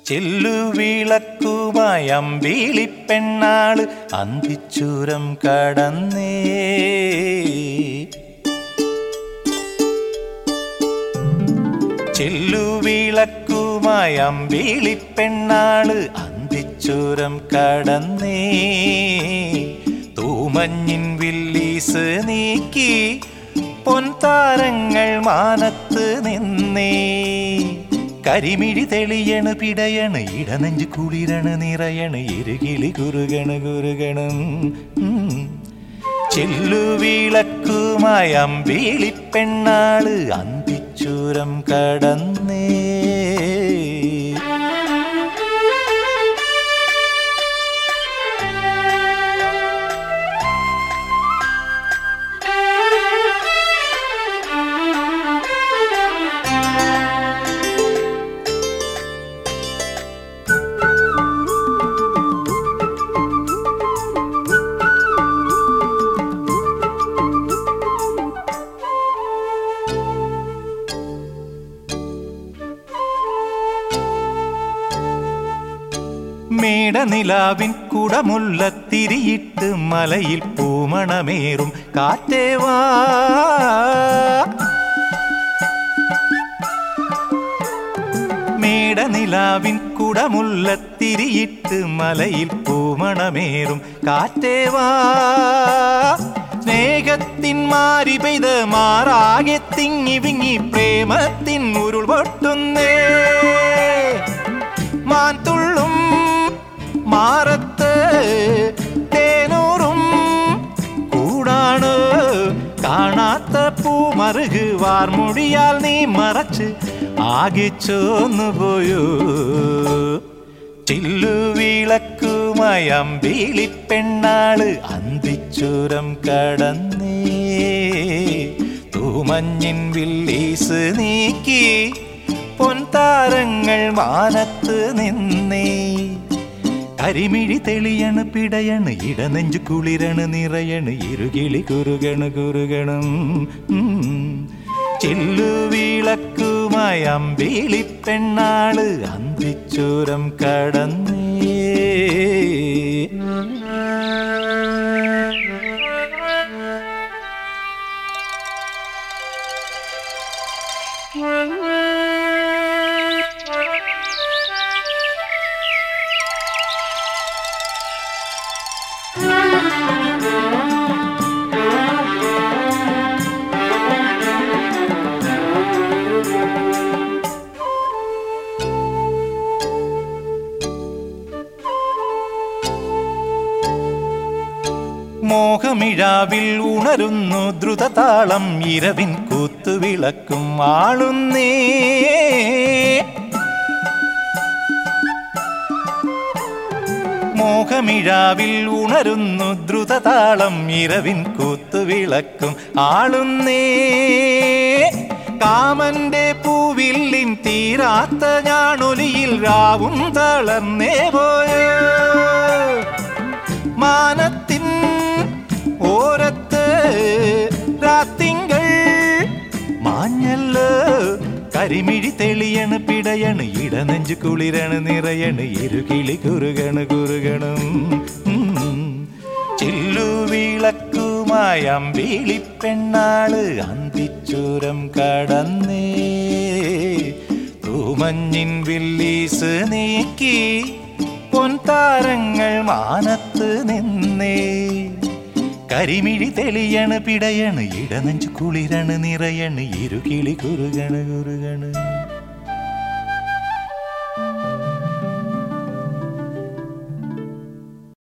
ചെല്ലുവിളക്കുമായി അമ്പിളിപ്പെണ്ണാള് അന്തിച്ചൂരം കടന്നേ ചെല്ലുവിളക്കുമായി അമ്പിളിപ്പെണ്ണാള് അന്തിച്ചൂരം കടന്നേ തൂമഞ്ഞിൻ Willys നീക്കി പൊൻതാരങ്ങൾ മാനത്ത് നിന്നേ കരിമിഴി തെളിയണ് പിടയണ് ഇടനെഞ്ച് കുളിരണ നിറയണ് ഇരുകിളി കുറുകണ് കുറുകണം ചെല്ലുവിളക്കുമായി അമ്പിളിപ്പെണ്ണാള് അന്തിച്ചൂരം കടന്നേ മേടനിലാവിൻ കുടമുള്ള തിരിയിട്ട് മലയിൽ പൂമണമേറും കാറ്റേവാ മേടനിലാവിൻ കുടമുള്ള തിരിയിട്ട് മലയിൽ പൂമണമേറും കാറ്റേവാ സ്നേഹത്തിൻ മാരി പെയ്ത് മാറാകെ തിങ്ങി വിങ്ങി പ്രേമത്തിൻ ഉരുൾ പൊട്ടുന്നേ മാൻതുള്ളും മാറത്ത് തേനൂറും കൂടാണ് കാണാത്ത പൂമറുക് വാർമുടിയാൽ നീ മറച്ച് ആകെ ചോന്നുപോയോ ചില്ലുവിളക്കുമായി അമ്പിളിപ്പെണ്ണാള് അന്തിച്ചൂരം കടന്നേ തൂമഞ്ഞിൻ വില്ലീസ് നീക്കി പൊൻതാരങ്ങൾ മാനത്ത് നിന്നേ കരിമിഴി തെളിയണ് പിടയണ് ഇടനെഞ്ചു കുളിരണ നിറയണ് ഇരുകിളി കുറുകണ് കുറുകണം ചെല്ലുവിളക്കുമായി അമ്പിളിപ്പെണ്ണാള് അന്തിച്ചൂരം കടന്നേ മോഹമിഴാവിൽ ഉണരുന്നു ദ്രുതതാളം ഇരവിൻ കൂത്തുവിളക്കും ആളുന്നേ മോഹമിഴാവിൽ ഉണരുന്നു ദ്രുതതാളം ഇരവിൻ കൂത്തുവിളക്കും ആളുന്നേ കാമന്റെ പൂവില്ലിൻ തീരാത്ത ഞാണൊലിയിൽ രാവും തളർന്നേ പോയോ മാനത്തിൻ ഓരത്ത് രാത്തിങ്കൾ മാഞ്ഞല്ലോ കരിമിഴി തെളിയണ് പിടയണ് ഇടനെഞ്ചു കുളിരണ നിറയണ് ഇരുകിളി കുറുകണ് കുറുകണം ചില്ലുവിളക്കുമായി അമ്പിളിപ്പെണ്ണാള് അന്തിച്ചൂരം കടന്നേ തൂമഞ്ഞിൻ വില്ലീസ് നീക്കി പൊൻതാരങ്ങൾ മാനത്ത് നിന്നേ കരിമിഴി തെളിയണ് പിടയണ് ഇടനെഞ്ചു കുളിരണ നിറയണ് ഇരുകിളി കുറുകണ് കുറുകണ്